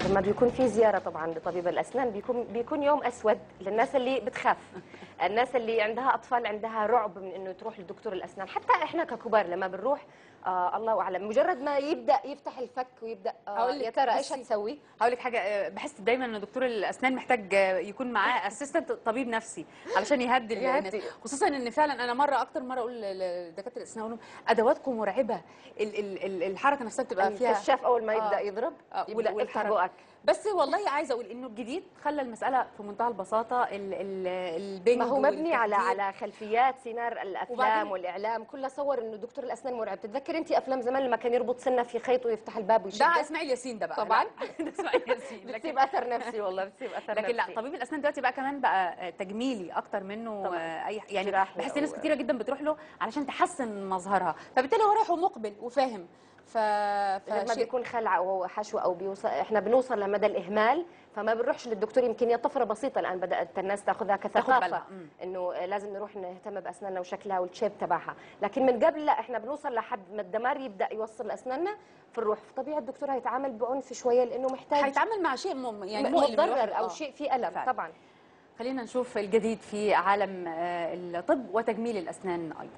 لما بيكون في زياره طبعا لطبيب الاسنان بيكون بيكون يوم اسود للناس اللي بتخاف الناس اللي عندها اطفال عندها رعب من انه تروح لدكتور الاسنان حتى احنا ككبار لما بنروح آه الله اعلم مجرد ما يبدا يفتح الفك ويبدا آه هقول لك يا ترى ايش بصي، هتسوي هقول لك حاجه آه، بحس دايما ان دكتور الاسنان محتاج آه، يكون معاه اسيستنت طبيب نفسي علشان يهدي يهدي. الناس خصوصا ان فعلا انا مره اكتر مره اقول لدكاتره الاسنان اقول لهم ادواتكم مرعبه ال ال ال الحركه نفسها بتبقى فيها الكشاف اول ما يبدا آه. يضرب آه، يقول لك وال- افتح والحركة. بقك بس والله عايزه اقول انه الجديد خلى المساله في منتهى البساطه ال ال البنج ما هو مبني على والتخدير. على خلفيات سينار الافلام وبعدين- والاعلام كلها صور انه دكتور الاسنان مرعب تتذكر انت افلام زمان لما كان يربط سنه في خيط ويفتح الباب ويشد ده اسماعيل ياسين ده بقى طبعاً. لا، ده اسماعيل ياسين بتسيب لكن اثر نفسي والله بتسيب اثر لكن لا نفسي. طبيب الاسنان دلوقتي بقى كمان بقى تجميلي اكتر منه طبعاً. آه، اي يعني جراحي بحس أو- ناس كتيره جدا بتروح له علشان تحسن مظهرها فبالتالي هو رايح ومقبل وفاهم ف لما فشيء بيكون خلع او حشو او بيوصل احنا بنوصل لمدى الاهمال فما بنروحش للدكتور يمكن هي طفره بسيطه الان بدات الناس تاخذها كثقافه بالها. مم. انه لازم نروح نهتم باسناننا وشكلها والشيب تبعها لكن من قبل لا احنا بنوصل لحد ما الدمار يبدا يوصل اسناننا في الروح فطبيعي الدكتور هيتعامل بعنف شويه لانه محتاج هيتعامل مع شيء مم يعني م- مؤلم متضرر لوحده. او آه. شيء فيه الم فعلا. طبعا خلينا نشوف الجديد في عالم آه، الطب وتجميل الاسنان ايضا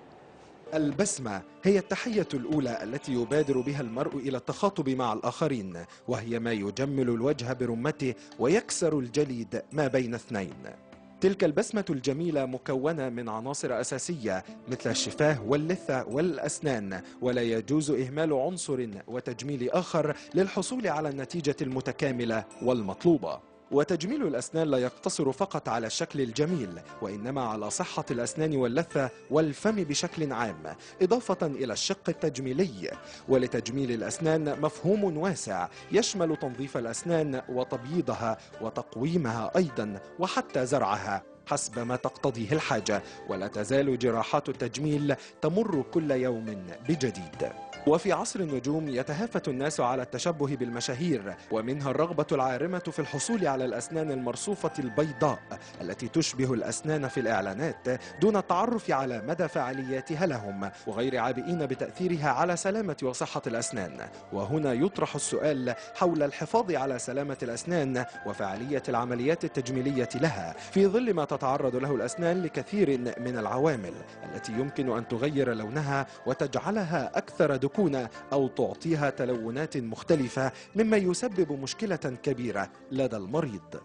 البسمة هي التحية الأولى التي يبادر بها المرء إلى التخاطب مع الآخرين وهي ما يجمل الوجه برمته ويكسر الجليد ما بين اثنين تلك البسمة الجميلة مكونة من عناصر أساسية مثل الشفاه واللثة والأسنان ولا يجوز إهمال عنصر وتجميل آخر للحصول على النتيجة المتكاملة والمطلوبة وتجميل الأسنان لا يقتصر فقط على الشكل الجميل وإنما على صحة الأسنان واللثة والفم بشكل عام إضافة إلى الشق التجميلي ولتجميل الأسنان مفهوم واسع يشمل تنظيف الأسنان وتبييضها وتقويمها أيضا وحتى زرعها حسب ما تقتضيه الحاجة ولا تزال جراحات التجميل تمر كل يوم بجديد وفي عصر النجوم يتهافت الناس على التشبه بالمشاهير ومنها الرغبة العارمة في الحصول على الأسنان المرصوفة البيضاء التي تشبه الأسنان في الإعلانات دون التعرف على مدى فعالياتها لهم وغير عابئين بتأثيرها على سلامة وصحة الأسنان وهنا يطرح السؤال حول الحفاظ على سلامة الأسنان وفعالية العمليات التجميلية لها في ظل ما تتعرض له الأسنان لكثير من العوامل التي يمكن أن تغير لونها وتجعلها أكثر دكونة أو تعطيها تلونات مختلفة مما يسبب مشكلة كبيرة لدى المريض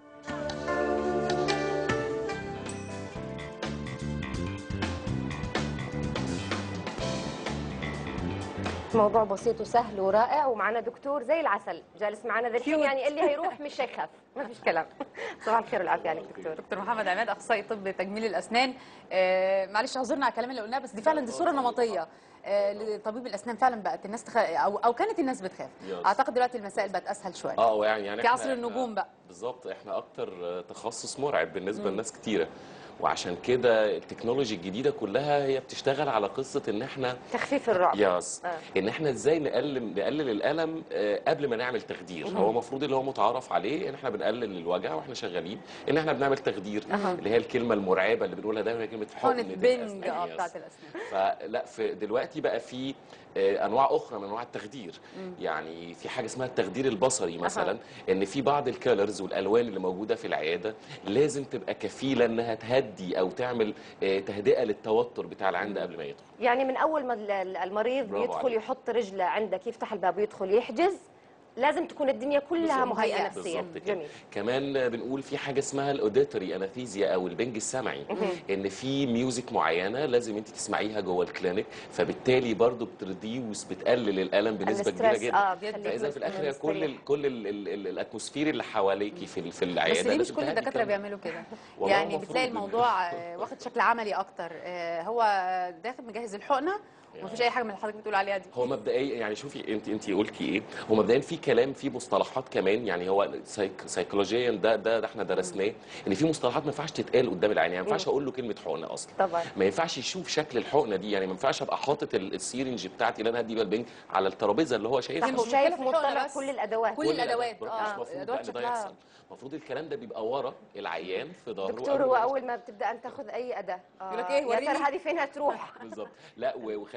موضوع بسيط وسهل ورائع ومعنا دكتور زي العسل جالس معنا ذا الحين يعني اللي هيروح مش هيخاف ما فيش كلام صباح الخير والعافيه عليك دكتور دكتور محمد عماد اخصائي طب تجميل الاسنان آه معلش اعذرنا على الكلام اللي قلناه بس دي فعلا دي صوره نمطيه آه لطبيب الاسنان فعلا بقت الناس تخ... او او كانت الناس بتخاف يس. اعتقد دلوقتي المسائل بقت اسهل شويه اه يعني يعني في إحنا- عصر النجوم بقى. بالظبط احنا اكتر تخصص مرعب بالنسبه لناس كتيره وعشان كده التكنولوجي الجديده كلها هي بتشتغل على قصه ان احنا تخفيف الرعب يس آه. ان احنا ازاي نقلل نقلل الالم آه، قبل ما نعمل تخدير هو المفروض اللي هو متعارف عليه ان احنا بنقلل الوجع واحنا شغالين ان احنا بنعمل تخدير أها. اللي هي الكلمه المرعبه اللي بنقولها دايما كلمه حقنه حقن بنج الأسنان. اه يس. بتاعت الاسنان فلا في دلوقتي بقى في آه، انواع اخرى من انواع التخدير يعني في حاجه اسمها التخدير البصري مثلا ان في بعض الكالرز والالوان اللي موجوده في العياده لازم تبقى كفيله انها تهدي او تعمل آه، تهدئه للتوتر بتاع العند قبل ما يدخل يعني من اول ما ال- ال- المريض برافو يدخل عليك. يحط رجله عندك يفتح الباب ويدخل يحجز لازم تكون الدنيا كلها بالظبط. مهيئه مهيئة. نفسيا بالظبط كده جميل كمان بنقول في حاجه اسمها الاوديتوري اناثيزيا او البنج السمعي ان في ميوزك معينه لازم انت تسمعيها جوه الكلينيك فبالتالي برضو بتريديوس بتقلل الالم بنسبه كبيره الستريس، جدا اه بتخليك فاذا في الاخر هي كل مستريح. ال كل ال ال ال الاتموسفير اللي حواليكي في ال- في العياده بس ليه مش لازم كل تهدي الدكاتره الكلام. بيعملوا كده والله يعني المفروض بتلاقي إن- الموضوع آه، واخد شكل عملي اكتر آه، هو داخل مجهز الحقنه ومفيش اي حاجه من اللي حضرتك بتقول عليها دي هو مبدئيا يعني شوفي انت انت قلتي ايه هو مبدئيا في كلام في مصطلحات كمان يعني هو سايك سيكولوجيا ده ده, ده احنا درسناه ان في مصطلحات ما ينفعش تتقال قدام العين يعني ما ينفعش اقول له كلمه حقنه اصلا طبعا ما ينفعش يشوف شكل الحقنه دي يعني ما ينفعش ابقى حاطط ال- السيرنج بتاعتي اللي انا هدي بيها البنج على الترابيزه اللي هو شايفها مش هو مشكلة شايف في الحقنة مطلع بس. كل الادوات كل الأدوات، برضه آه، مش المفروض الأدوات بقى إن ده شكلها- يحصل المفروض الكلام ده بيبقى ورا العيان في ظهره دكتور قبل هو ما يحصل. اول ما بتبدا ان تاخذ اي اداه آه، يقول لك إيه، يا ترى وريني. هذه فين هتروح بالظبط لا و- وخلي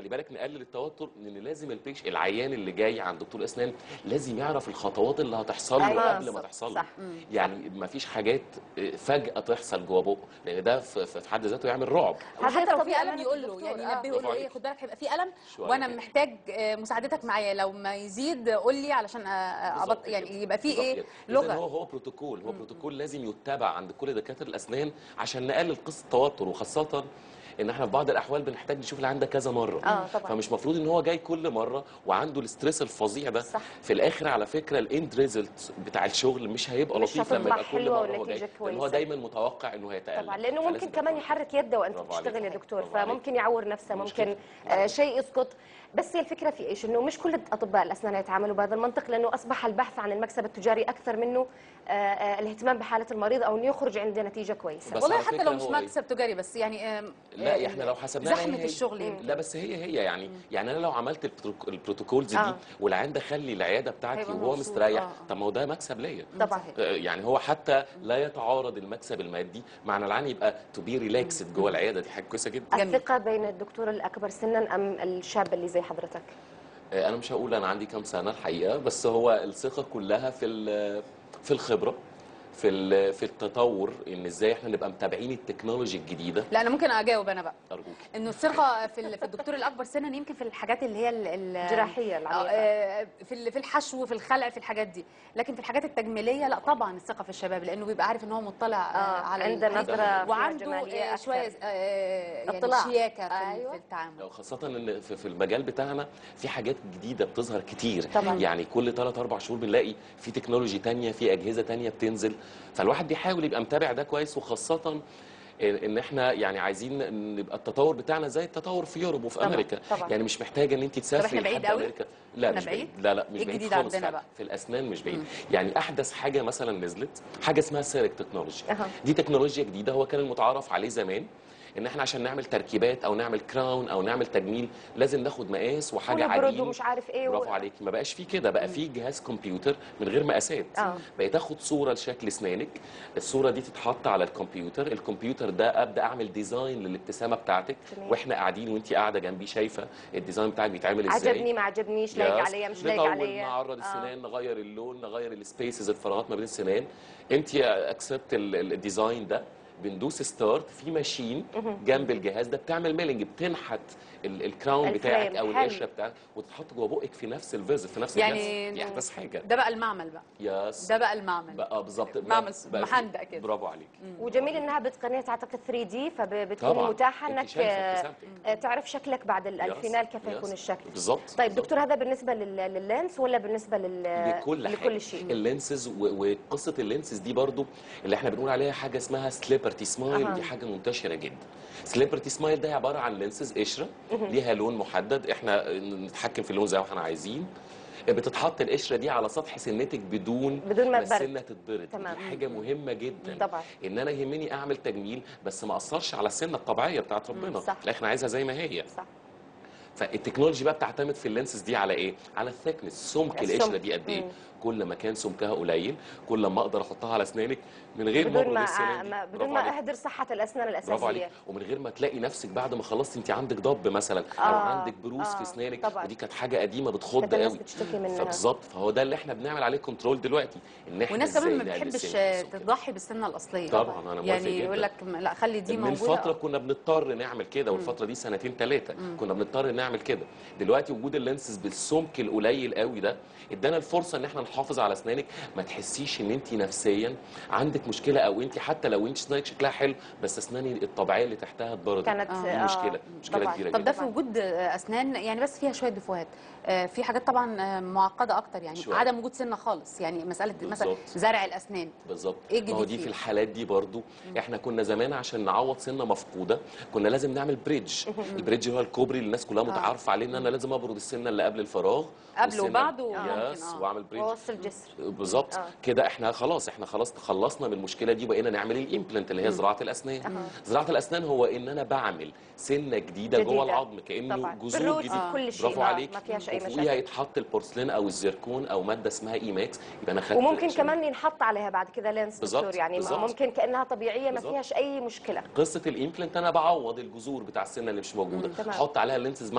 خلي بالك نقلل التوتر لان لازم البيش العيان اللي جاي عند دكتور اسنان لازم يعرف الخطوات اللي هتحصل له أيوة، قبل ما تحصل له صح. يعني ما فيش حاجات فجاه تحصل جوه بقه لان ده في في حد ذاته يعمل رعب وحتى لو في طبيعي الم أنا يقول له كدكتور، يعني آه. ينبهه يقول له برافو ايه عليك. خد بالك هيبقى في الم شوية وانا كده. محتاج آه، مساعدتك معايا لو ما يزيد قول لي علشان آه، آه، بالظبط أبط يعني كده. يبقى في بالظبط ايه كده. إذن هو لغه هو بروتوكول هو بروتوكول لازم يتبع عند كل دكاتره الاسنان عشان نقلل قصه التوتر وخاصه ان احنا في بعض الاحوال بنحتاج نشوف اللي عندك كذا مره آه، طبعاً. فمش مفروض ان هو جاي كل مره وعنده الاستريس الفظيع ده صح. في الاخر على فكره الاند ريزلت بتاع الشغل مش هيبقى مش لطيف لما هتطلع يبقى كل حلوة مره هو والنتيجة جاي لان هو كويسة. دايما متوقع انه هيتالم طبعا لانه فلازم ممكن يبقى كمان كويس. يحرك يده وانت برافو عليك. بتشتغل يا دكتور برافو عليك. فممكن يعور نفسه مشكلة. ممكن آه شيء يسقط بس هي الفكره في ايش انه مش كل اطباء الاسنان يتعاملوا بهذا المنطق لانه اصبح البحث عن المكسب التجاري اكثر منه آه آه الاهتمام بحاله المريض او انه يخرج عنده نتيجه كويسه بس والله على حتى فكرة لو مش هو إيه؟ مكسب تجاري بس يعني آم، لا آه، احنا لو حسبناها زحمه هي- الشغل يمكن لا بس هي هي يعني يعني انا لو عملت البروتوك- البروتوكولز دي آه. والعيان دخل لي العياده بتاعتي هيبقى وهو مبسوط. مستريح آه. طب ما هو ده مكسب ليا طبعا صحيح. آه، يعني هو حتى لا يتعارض المكسب المادي مع ان العيان يبقى تو بي ريلاكسد جوه العياده دي حاجه كويسه جدا جميل. الثقه بين الدكتور الاكبر سنا ام الشاب اللي زي حضرتك آه، انا مش هقول انا عندي كام سنه الحقيقه بس هو الثقه كلها في ال- في الخبره في ال- في التطور ان ازاي احنا نبقى متابعين التكنولوجي الجديده لا انا ممكن اجاوب انا بقى ارجوك انه الثقه في ال- في الدكتور الاكبر سنا يمكن في الحاجات اللي هي ال- ال- جراحية العميقة. آه، في ال- في الحشو في الخلع في الحاجات دي لكن في الحاجات التجميليه لا طبعا الثقه في الشباب لانه بيبقى عارف ان هو مطلع آه، آه، على عنده الحاجات. نظرة فيها وعنده جمالية آه، أكثر. شويه آه، يعني اطلاع. شياكه في, أيوة. في التعامل خاصة ان في في المجال بتاعنا في حاجات جديدة بتظهر كتير طبعاً. يعني كل 3 4 شهور بنلاقي في تكنولوجي تانية في أجهزة تانية بتنزل فالواحد بيحاول يبقى متابع ده كويس وخاصة ان احنا يعني عايزين نبقى التطور بتاعنا زي التطور في يوروب وفي طبعاً، امريكا طبعاً. يعني مش محتاجه ان انت تسافري إحنا بعيد لحد قوي؟ امريكا لا إحنا مش بعيد بعيد؟ لا لا مش إيه بعيد الجديد خالص عندنا فعلا. بقى؟ في الاسنان مش بعيد يعني احدث حاجه مثلا نزلت حاجه اسمها سيرك تكنولوجي أها. دي تكنولوجيا جديده هو كان المتعارف عليه زمان ان احنا عشان نعمل تركيبات او نعمل كراون او نعمل تجميل لازم ناخد مقاس وحاجه ونبرد عجين ومش عارف ايه برافو و... عليك ما بقاش فيه كده بقى فيه جهاز كمبيوتر من غير مقاسات آه. بقيت اخد صوره لشكل اسنانك الصوره دي تتحط على الكمبيوتر الكمبيوتر ده ابدا اعمل ديزاين للابتسامه بتاعتك تمام. واحنا قاعدين وانت قاعده جنبي شايفه الديزاين بتاعك بيتعمل ازاي عجبني ما عجبنيش لايق يس. عليا مش لايق نطول عليا نعرض آه. السنان نغير اللون نغير السبيسز الفراغات ما بين السنان انت اكسبت الديزاين ده بندوس ستارت في ماشين جنب الجهاز ده بتعمل ميلنج بتنحت ال- الكراون الفريم. بتاعك او حلو. القشره بتاعك وتتحط جوه بقك في نفس الفيزت في نفس يعني الجهاز دي احدث حاجه ده بقى المعمل بقى يس ده بقى المعمل بقى بالظبط معمل بقى- بقى- محندق كده. برافو عليك وجميل انها بتقنيه اعتقد 3 دي فبتكون طبعاً. متاحه أنت انك شايفة آه، ابتسامتك. آه، تعرف شكلك بعد ال- يس. الفينال كيف يس. يكون الشكل بالظبط طيب بالظبط. دكتور هذا بالنسبه لل- لللينس ولا بالنسبه لل... لكل حاجه لكل شيء اللينسز و- وقصه اللينسز دي برضو اللي احنا بنقول عليها حاجه اسمها سليبرتي سمايل أها. دي حاجه منتشره جدا سليبرتي سمايل ده عباره عن لينسز قشره ليها لون محدد احنا نتحكم في اللون زي ما احنا عايزين بتتحط القشره دي على سطح سنتك بدون بدون ما السنه تبرد. تتبرد تمام. دي حاجه مهمه جدا طبعاً. ان انا يهمني اعمل تجميل بس ما اثرش على السنه الطبيعيه بتاعت ربنا صح. لا احنا عايزها زي ما هي صح فالتكنولوجي بقى بتعتمد في اللينسز دي على ايه؟ على الثيكنس سمك السمك. القشره دي قد ايه؟ مم. كل ما كان سمكها قليل كل ما اقدر احطها على اسنانك من غير ما بدون ما, أبرد السنان دي. ما بدون برافو ما عليك. اهدر صحه الاسنان برافو عليك الاساسيه ومن غير ما تلاقي نفسك بعد ما خلصتي انت عندك ضب مثلا او آه، عندك بروز آه، في اسنانك طبعاً. ودي كانت حاجه قديمه بتخض كانت الناس قوي بتشتكي منها. فبالظبط فهو ده اللي احنا بنعمل عليه كنترول دلوقتي ان احنا والناس كمان ما إزاي نقلل بتحبش السن آه، والسكر. تضحي بالسنه الاصليه طبعاً، أنا موافق يعني جداً. يقول لك لا خلي دي من موجوده فتره كنا بنضطر نعمل كده والفتره دي سنتين ثلاثه كنا بنضطر نعمل كده دلوقتي وجود اللينسز بالسمك القليل قوي ده ادانا الفرصه ان احنا نحافظ على اسنانك ما تحسيش ان انت نفسيا عندك مشكله او انت حتى لو انت اسنانك شكلها حلو بس اسناني الطبيعيه اللي تحتها اتبردت كانت دي آه، مشكله مشكله طبعاً. كبيره طب ده جدا في وجود آه، اسنان يعني بس فيها شويه ديفوهات آه، في حاجات طبعا آه، معقده اكتر يعني شوية. عدم وجود سنه خالص يعني مساله مثلا بالظبط. زرع الاسنان بالظبط إيه ما هو الجديد دي فيه؟ في الحالات دي برضو احنا كنا زمان عشان نعوض سنه مفقوده كنا لازم نعمل بريدج البريدج هو الكوبري اللي الناس كلها متعارفه عليه ان انا لازم ابرد السنه اللي قبل الفراغ قبل والسنة- وبعده ممكن، يس آه. واعمل بريدج ووصل الجسر بالظبط آه. كده احنا خلاص احنا خلاص تخلصنا من المشكله دي وبقينا نعمل الامبلانت اللي هي زراعه الاسنان زراعه الاسنان هو ان انا بعمل سنه جديده, جديدة. جوه العظم كانه طبعاً. جذور بالروت، جديده آه. كل شيء، برافو ما- عليك ما فيهاش أي وفوقيها مشاكل. يتحط البورسلين او الزيركون او ماده اسمها اي ماكس يبقى انا خدت وممكن شيء. كمان ينحط عليها بعد كده لينس بالظبط، دكتور يعني ما- بالظبط. ممكن كانها طبيعيه ما بالظبط. فيهاش اي مشكله قصه الامبلانت انا بعوض الجذور بتاع السنه اللي مش موجوده تمام. احط عليها اللينسز مع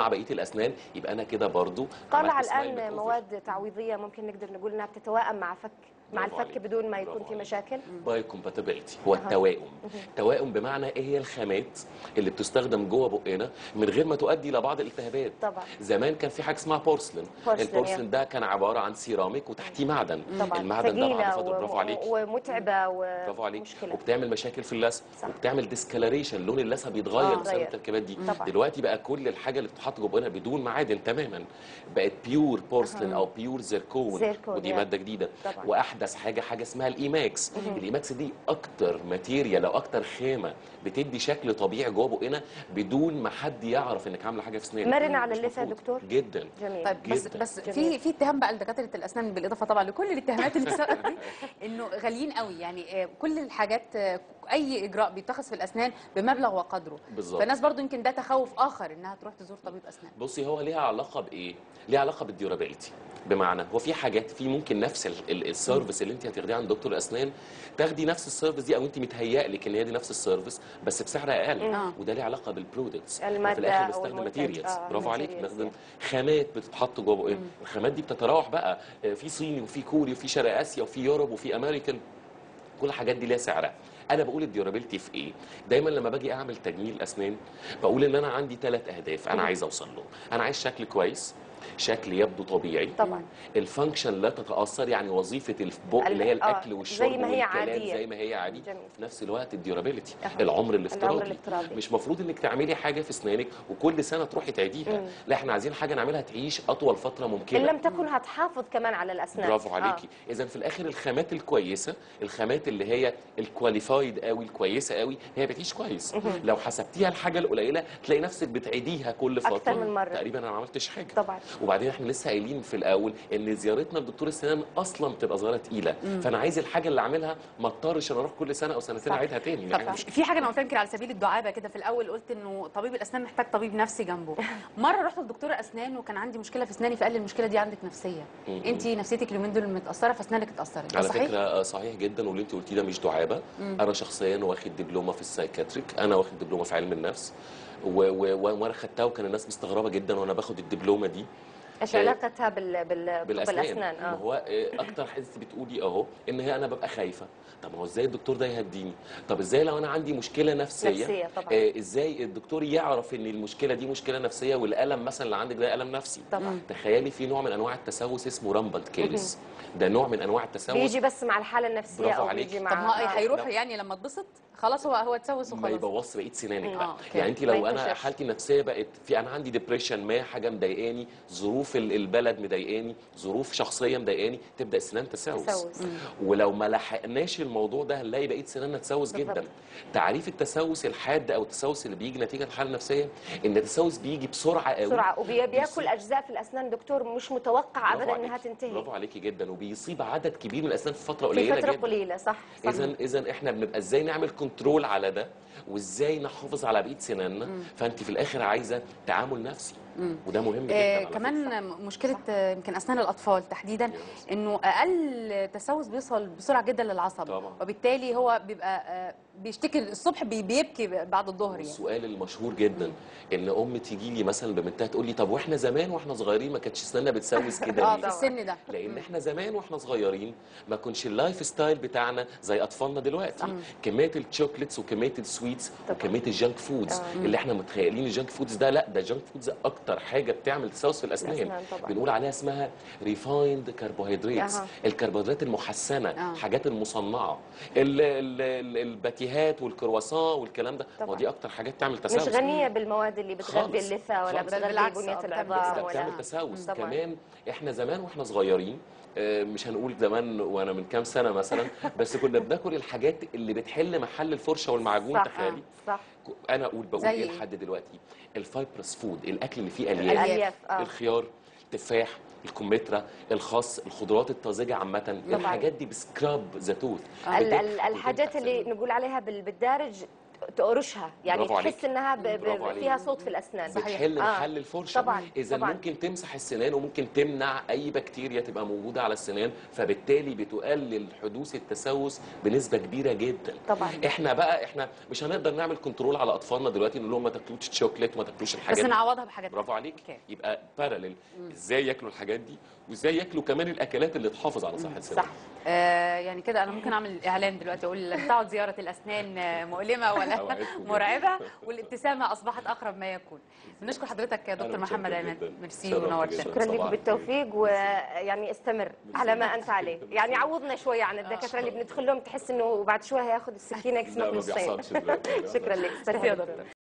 مع بقيه الاسنان يبقى انا كده برضو طالع عملت smile الان makeover. مواد تعويضيه ممكن نقدر نقول انها بتتوائم مع فك مع برافو الفك عليك. بدون ما يكون برافو في عليك. مشاكل باي كومباتيبلتي هو التوائم التوائم بمعنى ايه هي الخامات اللي بتستخدم جوه بقنا من غير ما تؤدي الى بعض الالتهابات طبعا. زمان كان في حاجه اسمها بورسلين بورسلين، البورسلين ده كان عباره عن سيراميك وتحتيه معدن طبعا المعدن ده بعد ثقيله فتره برافو وم- عليك ومتعبه برافو عليك ومشكله وبتعمل مشاكل في اللثه صح. وبتعمل ديسكالريشن لون اللثه بيتغير آه. بسبب غير. التركيبات دي طبعا. دلوقتي بقى كل الحاجه اللي بتتحط جوه بقنا بدون معادن تماما بقت بيور بورسلين او بيور زيركون زيركون، ودي يا. ماده جديده طبعا. واحدث حاجه حاجه اسمها الايماكس الايماكس دي اكتر ماتيريال او اكتر خامه بتدي شكل طبيعي جوه بقنا بدون ما حد يعرف انك عامله حاجه في اسنانك مرنة على مش اللثة يا مفروض. دكتور؟ جدا جميل طيب بس جداً. بس جميل. في في اتهام بقى لدكاتره الاسنان بالاضافه طبعا لكل الاتهامات اللي سبقت دي انه غاليين قوي يعني آه، كل الحاجات آه، اي اجراء بيتخذ في الاسنان بمبلغ وقدره بالظبط. فالناس برضو يمكن ده تخوف اخر انها تروح تزور طبيب اسنان بصي هو ليها علاقه بايه؟ ليها علاقه بالديورابيلتي بمعنى هو في حاجات في ممكن نفس ال- ال- السيرفيس اللي انت هتاخديه عند دكتور الاسنان تاخدي نفس السيرفيس دي او انت متهيأ لك ان هي دي نفس السيرفيس بس بسعر اقل آه. وده ليه علاقه بالبرودكتس المادة في الاخر أو بنستخدم المنتج. ماتيريالز آه، برافو عليك materials، بنستخدم yeah. خامات بتتحط جوه بقنا الخامات دي بتتراوح بقى آه، في صيني وفي كوري وفي شرق اسيا وفي يوروب وفي امريكان كل الحاجات دي ليها سعرها انا بقول الديورابيلتي في ايه دايما لما باجي اعمل تجميل اسنان بقول ان انا عندي ثلاث اهداف انا عايز اوصل لهم انا عايز شكل كويس شكل يبدو طبيعي طبعا الفانكشن لا تتاثر يعني وظيفه البق ال- اللي هي آه، الاكل والشرب زي ما هي والكلام عادية. زي ما هي عادي جميل. في نفس الوقت الديورابيلتي أها. العمر الافتراضي الافتراضي. مش مفروض انك تعملي حاجه في اسنانك وكل سنه تروحي تعيديها لا احنا عايزين حاجه نعملها تعيش اطول فتره ان ممكنه لم تكن هتحافظ كمان على الاسنان برافو آه. عليكي اذا في الاخر الخامات الكويسه الخامات اللي هي الكواليفايد قوي الكويسه قوي هي بتعيش كويس لو حسبتيها الحاجه القليله تلاقي نفسك بتعيديها كل فتره أكتر من مرة. تقريبا انا ما عملتش حاجه طبعا. وبعدين احنا لسه قايلين في الاول ان زيارتنا لدكتور السنان اصلا بتبقى زياره تقيله فانا عايز الحاجه اللي اعملها ما اضطرش انا اروح كل سنه او سنتين صح. اعيدها تاني صح. يعني مش في حاجه انا قلت يمكن على سبيل الدعابه كده في الاول قلت انه طبيب الاسنان محتاج طبيب نفسي جنبه مره رحت لدكتور اسنان وكان عندي مشكله في اسناني فقال لي المشكله دي عندك نفسيه مم. انت نفسيتك اليومين دول متاثره فاسنانك اتاثرت ده على صحيح فكره آه، صحيح جدا واللي انت قلتيه ده مش دعابه انا شخصيا واخد دبلومه في السايكاتريك انا واخد دبلومه في علم النفس و- و- و- وانا خدتها وكان الناس مستغربه جدا وانا باخد الدبلومه دي ايش آه، علاقتها بال بال بالاسنان, بالاسنان ما اه هو آه، اكتر حاجه انت بتقولي اهو ان هي انا ببقى خايفه طب ما هو ازاي الدكتور ده يهديني طب ازاي لو انا عندي مشكله نفسيه نفسية طبعاً. آه ازاي الدكتور يعرف ان المشكله دي مشكله نفسيه والالم مثلا اللي عندك ده الم نفسي طبعاً. تخيلي في نوع من انواع التسوس اسمه رامبلت كيرس ده نوع من انواع التسوس بيجي بس مع الحاله النفسيه برافو او عليك. بيجي طب مع طب ما آه. هيروح لا. يعني لما اتبسط خلاص هو هو اتسوس ما وخلاص يبوظش بقيه سنانك آه، بقى أوكي. يعني انت ما لو انا ينتشرش. حالتي النفسيه بقت في انا عندي ديبريشن ما حاجه مضايقاني ظروف ال- البلد مضايقاني ظروف شخصيه مضايقاني تبدا السنان تسوس, تسوس. مم. ولو ما لحقناش الموضوع ده هنلاقي بقيه سناننا تسوس جدا بالضبط. تعريف التسوس الحاد او التسوس اللي بيجي نتيجه الحاله النفسيه ان التسوس بيجي بسرعه قوي بسرعه وبياكل بيصيب- اجزاء في الاسنان دكتور مش متوقع برافو ابدا انها عليكي. تنتهي برافو عليكي جدا وبيصيب عدد كبير من الاسنان في فتره في قليله فتره جدا قليله صح صح اذا اذا احنا بنبقى ازاي نعمل كنترول على ده وازاي نحافظ على بقيه سناننا فانت في الاخر عايزه تعامل نفسي وده مهم جدا آه على فكرة. كمان مشكله آه، يمكن اسنان الاطفال تحديدا انه اقل تسوس بيوصل بسرعه جدا للعصب طبعاً. وبالتالي هو بيبقى آه، بيشتكي الصبح بي- بيبكي بعد الظهر يعني السؤال المشهور جدا ان ام تيجي لي مثلا ببنتها تقول لي طب واحنا زمان واحنا صغيرين ما كانتش سناننا بتسوس كده اه ليه؟ في السن ده لان احنا زمان واحنا صغيرين ما كنش اللايف ستايل بتاعنا زي اطفالنا دلوقتي كميه الشوكليتس وكميه السويتس طبعاً. وكميه الجنك فودز اللي احنا متخيلين الجنك فودز ده لا ده جنك فودز اكتر حاجه بتعمل تسوس في الاسنان الأسنان طبعاً. بنقول عليها اسمها ريفايند كربوهيدراتس أها. الكربوهيدرات المحسنه آه. حاجات المصنعه ال- ال- ال- الباتيهات والكرواسون والكلام ده ما هو طبعاً. دي اكتر حاجات تعمل تسوس مش غنيه بالمواد اللي بتغذي خالص. اللثه ولا خالص. بتغذي بالعكس، بنيه آه، بتعمل العظام ده آه. بتعمل ولا تسوس طبعاً. كمان احنا زمان واحنا صغيرين آه، مش هنقول زمان وانا من كام سنه مثلا بس كنا بناكل الحاجات اللي بتحل محل الفرشه والمعجون صح تخيلي صح انا اقول بقول زي ايه إيه؟ لحد دلوقتي الفايبرس فود الاكل اللي فيه الياف الالياف اه الخيار التفاح الكمثرى الخس الخضروات الطازجه عامه الحاجات دي بسكراب زيتون ال- ال- بتحفظ الحاجات وبتحسن. اللي نقول عليها بال- بالدارج تقرشها يعني برافو عليك. تحس انها ب... برافو ب... عليك. فيها صوت في الاسنان بتحل آه. محل الفرشه طبعا اذا طبعا ممكن تمسح السنان وممكن تمنع اي بكتيريا تبقى موجوده على السنان فبالتالي بتقلل حدوث التسوس بنسبه كبيره جدا طبعا احنا بقى احنا مش هنقدر نعمل كنترول على اطفالنا دلوقتي نقول لهم ما تاكلوش شوكليت وما تاكلوش بس الحاجات دي. نعوضها بحاجات برافو عليك أوكي. يبقى باراليل ازاي ياكلوا الحاجات دي وازاي ياكلوا كمان الاكلات اللي تحافظ على صحه صح سنانهم آه يعني كده انا ممكن اعمل اعلان دلوقتي اقول تعد زياره الاسنان آه، مؤلمه ولا أوعدكم. مرعبه والابتسامه اصبحت اقرب ما يكون بنشكر حضرتك يا أنا دكتور متشكر محمد عماد جداً. ميرسي شرفت ونورتنا جداً. شكرا لك صباح بالتوفيق ويعني استمر على ما انت عليه يعني عوضنا شويه عن الدكاتره اللي بندخل لهم تحس انه بعد شوي هياخد السكينه لا يقسمك ما نصين بيحصلش دلوقتي. شكرا لك ميرسي يا استاذ دكتور